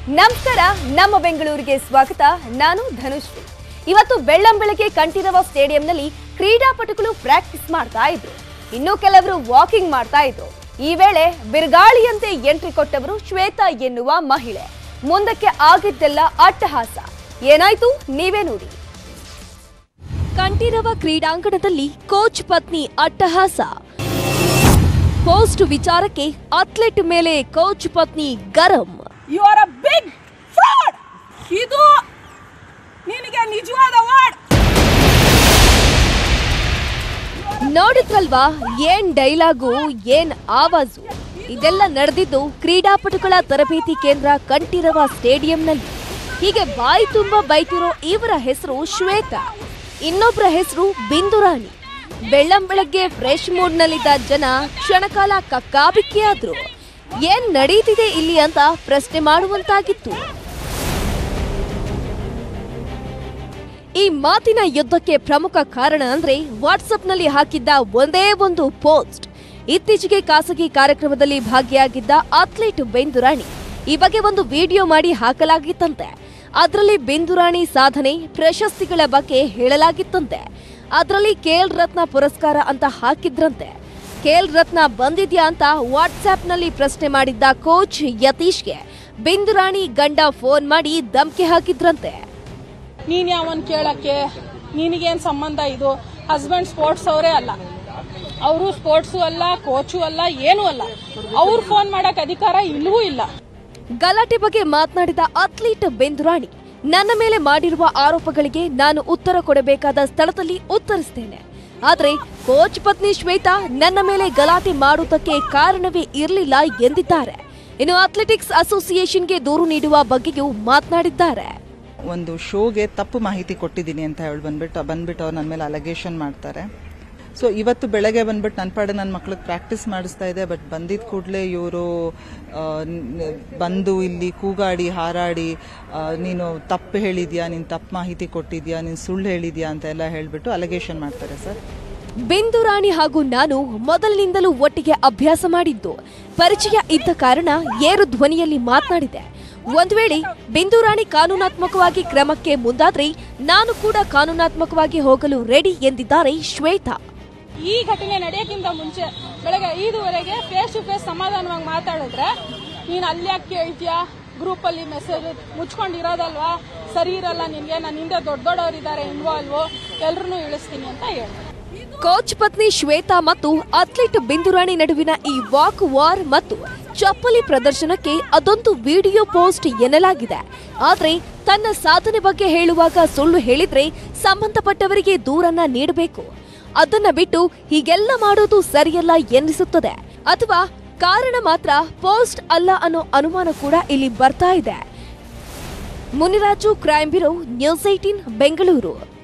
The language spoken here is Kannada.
ನಮಸ್ಕಾರ ನಮ್ಮ ಬೆಂಗಳೂರಿಗೆ ಸ್ವಾಗತ ನಾನು ಧನುಶ್ರೀ ಇವತ್ತು ಬೆಳ್ಳಂಬೆಳಗ್ಗೆ ಕಂಠೀರವ ಸ್ಟೇಡಿಯಂನಲ್ಲಿ ಕ್ರೀಡಾಪಟುಗಳು ಪ್ರಾಕ್ಟೀಸ್ ಮಾಡ್ತಾ ಇದ್ರು ಇನ್ನು ಕೆಲವರು ವಾಕಿಂಗ್ ಮಾಡ್ತಾ ಇದ್ರು ಈ ವೇಳೆ ಬಿರುಗಾಳಿಯಂತೆ ಎಂಟ್ರಿ ಕೊಟ್ಟವರು ಶ್ವೇತಾ ಎನ್ನುವ ಮಹಿಳೆ ಮುಂದಕ್ಕೆ ಆಗಿದ್ದೆಲ್ಲ ಅಟ್ಟಹಾಸ ಏನಾಯ್ತು ನೀವೇ ನೋಡಿ ಕಂಠೀರವ ಕ್ರೀಡಾಂಗಣದಲ್ಲಿ ಕೋಚ್ ಪತ್ನಿ ಅಟ್ಟಹಾಸ ಪೋಸ್ಟ್ ವಿಚಾರಕ್ಕೆ ಅಥ್ಲೆಟ್ ಮೇಲೆ ಕೋಚ್ ಪತ್ನಿ ಗರಂ you are a big fraud ಇದು ನಿನಗೆ ನಿಜವಾದ ವರ್ಡ್ ನೋಡಿದ್ರಲ್ವಾ ಏನ್ ಡೈಲಾಗು ಏನ್ ಆವಾಜು ಇದೆಲ್ಲ ನಡೆದಿದ್ದು ಕ್ರೀಡಾಪಟುಗಳ ತರಬೇತಿ ಕೇಂದ್ರ ಕಂಠೀರವ ಸ್ಟೇಡಿಯಂನಲ್ಲಿ ಹೀಗೆ ಬಾಯಿ ತುಂಬಾ ಬೈತಿರೋ ಇವರ ಹೆಸರು ಶ್ವೇತಾ ಇನ್ನೊಬ್ಬರ ಹೆಸರು ಬಿಂದುರಾಣಿ ಬೆಳ್ಳಂಬೆಳಗ್ಗೆ ಫ್ರೆಶ್ ಮೂಡ್ನಲ್ಲಿದ್ದ ಜನ ಕ್ಷಣಕಾಲ ಕಕ್ಕಾಬಿಕ್ಕಿಯಾದ್ರು ಏನ್ ನಡೀತಿದೆ ಇಲ್ಲಿ ಅಂತ ಪ್ರಶ್ನೆ ಮಾಡುವಂತಾಗಿತ್ತು ಈ ಮಾತಿನ ಯುದ್ಧಕ್ಕೆ ಪ್ರಮುಖ ಕಾರಣ ಅಂದ್ರೆ ವಾಟ್ಸ್ಆಪ್ನಲ್ಲಿ ಹಾಕಿದ್ದ ಒಂದೇ ಒಂದು ಪೋಸ್ಟ್ ಇತ್ತೀಚೆಗೆ ಖಾಸಗಿ ಕಾರ್ಯಕ್ರಮದಲ್ಲಿ ಭಾಗಿಯಾಗಿದ್ದ ಅಥ್ಲೀಟ್ ಬೆಂದುರಾಣಿ ಈ ಬಗ್ಗೆ ಒಂದು ವಿಡಿಯೋ ಮಾಡಿ ಹಾಕಲಾಗಿತ್ತಂತೆ ಅದರಲ್ಲಿ ಬೆಂದುರಾಣಿ ಸಾಧನೆ ಪ್ರಶಸ್ತಿಗಳ ಬಗ್ಗೆ ಹೇಳಲಾಗಿತ್ತಂತೆ ಅದರಲ್ಲಿ ಖೇಲ್ ರತ್ನ ಪುರಸ್ಕಾರ ಅಂತ ಹಾಕಿದ್ರಂತೆ ಖೇಲ್ ರತ್ನ ಬಂದಿದ್ಯಾ ಅಂತ ವಾಟ್ಸ್ಆಪ್ನಲ್ಲಿ ಪ್ರಶ್ನೆ ಮಾಡಿದ್ದ ಕೋಚ್ ಯತೀಶ್ಗೆ ಬಿಂದುರಾಣಿ ಗಂಡ ಫೋನ್ ಮಾಡಿ ಧಮ್ಕಿ ಹಾಕಿದ್ರಂತೆ ನೀನ್ ಯಾವನ್ ಕೇಳಕ್ಕೆ ನಿನಗೇನ್ ಸಂಬಂಧ ಇದು ಹಸ್ಬೆಂಡ್ ಸ್ಪೋರ್ಟ್ಸ್ ಅವರೇ ಅಲ್ಲ ಅವರು ಸ್ಪೋರ್ಟ್ಸು ಅಲ್ಲ ಕೋಚು ಅಲ್ಲ ಏನೂ ಅಲ್ಲ ಅವ್ರು ಫೋನ್ ಮಾಡಕ್ ಅಧಿಕಾರ ಇಲ್ಲವೂ ಇಲ್ಲ ಗಲಾಟೆ ಬಗ್ಗೆ ಮಾತನಾಡಿದ ಅಥ್ಲೀಟ್ ಬೆಂದುರಾಣಿ ನನ್ನ ಮೇಲೆ ಮಾಡಿರುವ ಆರೋಪಗಳಿಗೆ ನಾನು ಉತ್ತರ ಕೊಡಬೇಕಾದ ಸ್ಥಳದಲ್ಲಿ ಉತ್ತರಿಸ್ತೇನೆ ಆದ್ರೆ ಕೋಚ್ ಪತ್ನಿ ಶ್ವೇತಾ ನನ್ನ ಮೇಲೆ ಗಲಾಟೆ ಮಾಡುವುದಕ್ಕೆ ಕಾರಣವೇ ಇರಲಿಲ್ಲ ಎಂದಿದ್ದಾರೆ ಇನ್ನು ಅಥ್ಲೆಟಿಕ್ಸ್ ಅಸೋಸಿಯೇಷನ್ಗೆ ದೂರು ನೀಡುವ ಬಗ್ಗೆಯೂ ಮಾತನಾಡಿದ್ದಾರೆ ಒಂದು ಶೋಗೆ ತಪ್ಪು ಮಾಹಿತಿ ಕೊಟ್ಟಿದ್ದೀನಿ ಅಂತ ಹೇಳಿ ಬಂದ್ಬಿಟ್ಟು ಬಂದ್ಬಿಟ್ಟು ಅವ್ರು ನನ್ನ ಮೇಲೆ ಅಲಗೇಷನ್ ಮಾಡ್ತಾರೆ ಸೊ ಇವತ್ತು ಬೆಳಗ್ಗೆ ಬಂದ್ಬಿಟ್ಟು ನನ್ನ ಪಾಡೆ ನನ್ನ ಮಕ್ಳಿಗೆ ಪ್ರಾಕ್ಟೀಸ್ ಮಾಡಿಸ್ತಾ ಇದೆ ಬಟ್ ಬಂದಿದ್ದ ಕೂಡಲೇ ಇವರು ಬಂದು ಇಲ್ಲಿ ಕೂಗಾಡಿ ಹಾರಾಡಿ ಆ, ನೀನು ತಪ್ಪು ಹೇಳಿದ್ಯಾ ನೀನು ತಪ್ಪು ಮಾಹಿತಿ ಕೊಟ್ಟಿದ್ಯಾ ನೀನು ಸುಳ್ಳು ಹೇಳಿದ್ಯಾ ಅಂತ ಎಲ್ಲ ಹೇಳ್ಬಿಟ್ಟು ಅಲಗೇಷನ್ ಮಾಡ್ತಾರೆ ಸರ್ ಬಿಂದುರಾಣಿ ಹಾಗೂ ನಾನು ಮೊದಲಿನಿಂದಲೂ ಒಟ್ಟಿಗೆ ಅಭ್ಯಾಸ ಮಾಡಿದ್ದು ಪರಿಚಯ ಇದ್ದ ಕಾರಣ ಏರು ಧ್ವನಿಯಲ್ಲಿ ಮಾತನಾಡಿದೆ ಒಂದು ವೇಳೆ ಬಿಂದುರಾಣಿ ಕಾನೂನಾತ್ಮಕವಾಗಿ ಕ್ರಮಕ್ಕೆ ಮುಂದಾದ್ರೆ ನಾನು ಕೂಡ ಕಾನೂನಾತ್ಮಕವಾಗಿ ಹೋಗಲು ರೆಡಿ ಎಂದಿದ್ದಾರೆ ಶ್ವೇತಾ ಈ ಘಟನೆ ನಡೆಯೋಕ್ಕಿಂತ ಮುಂಚೆ ಬೆಳಗ್ಗೆ ಐದುವರೆಗೆ ಫೇಸ್ ಟು ಫೇಸ್ ಸಮಾಧಾನವಾಗಿ ಮಾತಾಡಿದ್ರೆ ನೀನು ಅಲ್ಲಿ ಯಾಕೆ ಕೇಳ್ತೀಯಾ ಗ್ರೂಪಲ್ಲಿ ಮೆಸೇಜ್ ಮುಚ್ಕೊಂಡಿರೋದಲ್ವಾ ಸರಿ ಇರಲ್ಲ ನಿನಗೆ ನನ್ನ ಹಿಂದೆ ದೊಡ್ಡ ದೊಡ್ಡವರಿದ್ದಾರೆ ಇನ್ವಾಲ್ವು ಎಲ್ರೂ ಇಳಿಸ್ತೀನಿ ಅಂತ ಹೇಳಿ ಕೋಚ್ ಪತ್ನಿ ಶ್ವೇತಾ ಮತ್ತು ಅಥ್ಲೀಟ್ ಬಿಂದುರಾಣಿ ನಡುವಿನ ಈ ವಾಕ್ ವಾರ್ ಮತ್ತು ಚಪ್ಪಲಿ ಪ್ರದರ್ಶನಕ್ಕೆ ಅದೊಂದು ವಿಡಿಯೋ ಪೋಸ್ಟ್ ಎನ್ನಲಾಗಿದೆ ಆದ್ರೆ ತನ್ನ ಸಾಧನೆ ಬಗ್ಗೆ ಹೇಳುವಾಗ ಸುಳ್ಳು ಹೇಳಿದ್ರೆ ಸಂಬಂಧಪಟ್ಟವರಿಗೆ ದೂರನ್ನ ನೀಡಬೇಕು ಅದನ್ನ ಬಿಟ್ಟು ಹೀಗೆಲ್ಲ ಮಾಡೋದು ಸರಿಯಲ್ಲ ಎನ್ನಿಸುತ್ತದೆ ಅಥವಾ ಕಾರಣ ಮಾತ್ರ ಪೋಸ್ಟ್ ಅಲ್ಲ ಅನ್ನೋ ಅನುಮಾನ ಕೂಡ ಇಲ್ಲಿ ಬರ್ತಾ ಇದೆ Muniraju crime bureau news eighteen Bengaluru